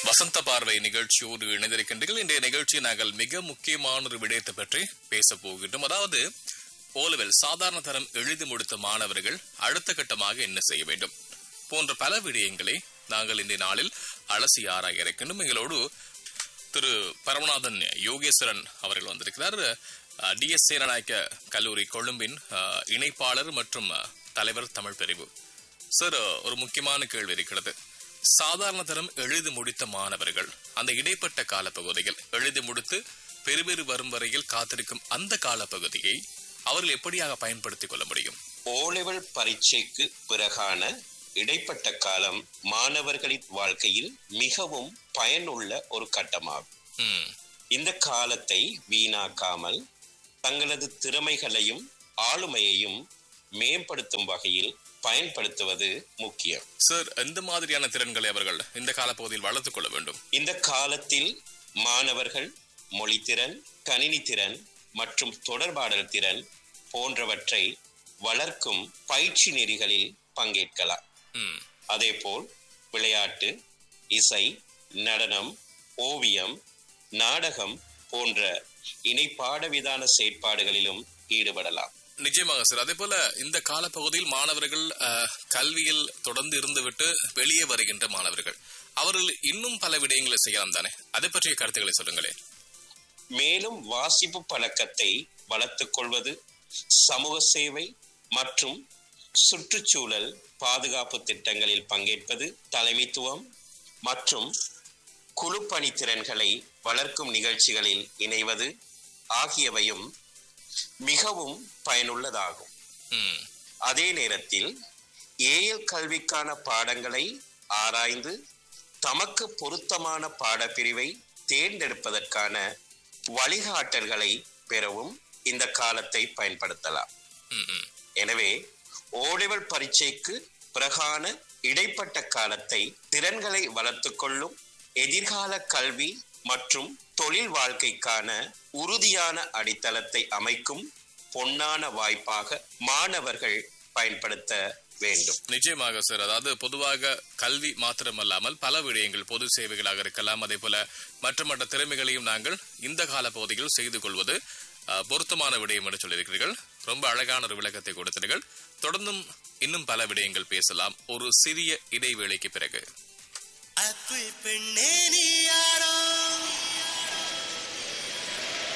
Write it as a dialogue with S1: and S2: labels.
S1: வசந்த பார்வை நிகழ்ச்சியோடு இணைந்திருக்கின்றீர்கள் இன்றைய நிகழ்ச்சியில் நாங்கள் மிக முக்கியமான ஒரு விடயத்தை பற்றி பேச போகின்றோம் அதாவது ஓலவெல் சாதாரண தரம் எழுதி முடித்த மாணவர்கள் அடுத்த கட்டமாக என்ன செய்ய வேண்டும் போன்ற பல விடயங்களை நாங்கள் இன்றைய நாளில் அலசி ஆராய இருக்கின்றோம் எங்களோடு திரு பரமநாதன் யோகேஸ்வரன் அவர்கள் வந்திருக்கிறார் டிஎஸ் சேனநாயக்க கல்லூரி கொழும்பின் அஹ், இணைப்பாளர் மற்றும் அஹ், தலைவர் தமிழ் பிரிவு சார் ஒரு முக்கியமான கேள்வி இருக்கிறது சாதாரண தரம் எழுதி முடித்த மாணவர்கள் அந்த இடைப்பட்ட காலப்பகுதியில் எழுதி முடித்து பெருபெரு வரும் வரையில் காத்திருக்கும் அந்த காலப்பகுதியை அவர்கள் எப்படியாக பயன்படுத்திக் கொள்ள முடியும்
S2: ஓ லெவல் பரீட்சைக்கு பிறகான இடைப்பட்ட காலம் மாணவர்களின் வாழ்க்கையில் மிகவும் பயனுள்ள ஒரு கட்டமாகும்
S1: ம்,
S2: இந்த காலத்தை வீணாக்காமல் தங்களது திறமைகளையும் ஆளுமையையும் மேம்படுத்தும் வகையில் பயன்படுத்துவது முக்கியம்
S1: சார் எந்த மாதிரியான திறன்களை அவர்கள் இந்த காலப்பகுதியில் வளர்த்துக் கொள்ள வேண்டும்
S2: இந்த காலத்தில் மாணவர்கள் மொழித்திறன் கணினி திறன் மற்றும் தொடர்பாடல் திறன் போன்றவற்றை வளர்க்கும் பயிற்சி நெறிகளில் பங்கேற்கலாம்
S1: ம்,
S2: அதேபோல் விளையாட்டு இசை நடனம் ஓவியம் நாடகம் போன்ற இணை பாடவிதான செயற்பாடுகளிலும் ஈடுபடலாம்
S1: நிச்சயமாக சார் அதே போல இந்த காலப்பகுதியில் மாணவர்கள் அஹ், கல்வியில் தொடர்ந்து இருந்துவிட்டு வெளியே வருகின்ற மாணவர்கள் அவர்கள் இன்னும் பல விடயங்களை செய்யலாம் தானே அதை பற்றிய கருத்துக்களை சொல்லுங்களேன்
S2: மேலும் வாசிப்பு பழக்கத்தை வளர்த்துக் கொள்வது சமூக சேவை மற்றும் சுற்றுச்சூழல் பாதுகாப்பு திட்டங்களில் பங்கேற்பது தலைமைத்துவம் மற்றும் குழு பணித்திறன்களை வளர்க்கும் நிகழ்ச்சிகளில் இணைவது ஆகியவையும் மிகவும் பயனுள்ளதாகும்
S1: ம்,
S2: அதே நேரத்தில் ஏஎல் கல்விக்கான பாடங்களை ஆராய்ந்து தமக்கு பொருத்தமான பாடப்பிரிவை தேர்ந்தெடுப்பதற்கான வழிகாட்டல்களை பெறவும் இந்த காலத்தை பயன்படுத்தலாம்
S1: ம், ம்.
S2: எனவே ஓலெவல் பரீட்சைக்கு பிறகான இடைப்பட்ட காலத்தை திறன்களை வளர்த்துக் கொள்ளும் எதிர்கால கல்வி மற்றும் தொழில் வாழ்க்கைக்கான உறுதியான அடித்தளத்தை அமைக்கும் பொன்னான வாய்ப்பாக மாணவர்கள் பயன்படுத்த வேண்டும்
S1: நிச்சயமாக சார் அதாவது பொதுவாக கல்வி மாத்திரமல்லாமல் பல விடயங்கள் பொது சேவைகளாக இருக்கலாம் அதே போல மற்ற மற்ற திறமைகளையும் நாங்கள் இந்த கால பகுதியில் செய்து கொள்வது அஹ், பொருத்தமான விடயம் என்று சொல்லியிருக்கிறீர்கள் ரொம்ப அழகான ஒரு விளக்கத்தை கொடுத்தீர்கள் தொடர்ந்தும் இன்னும் பல விடயங்கள் பேசலாம் ஒரு சிறிய இடைவேளைக்கு பிறகு
S3: அத்து பெண்ணே நீ யாரோ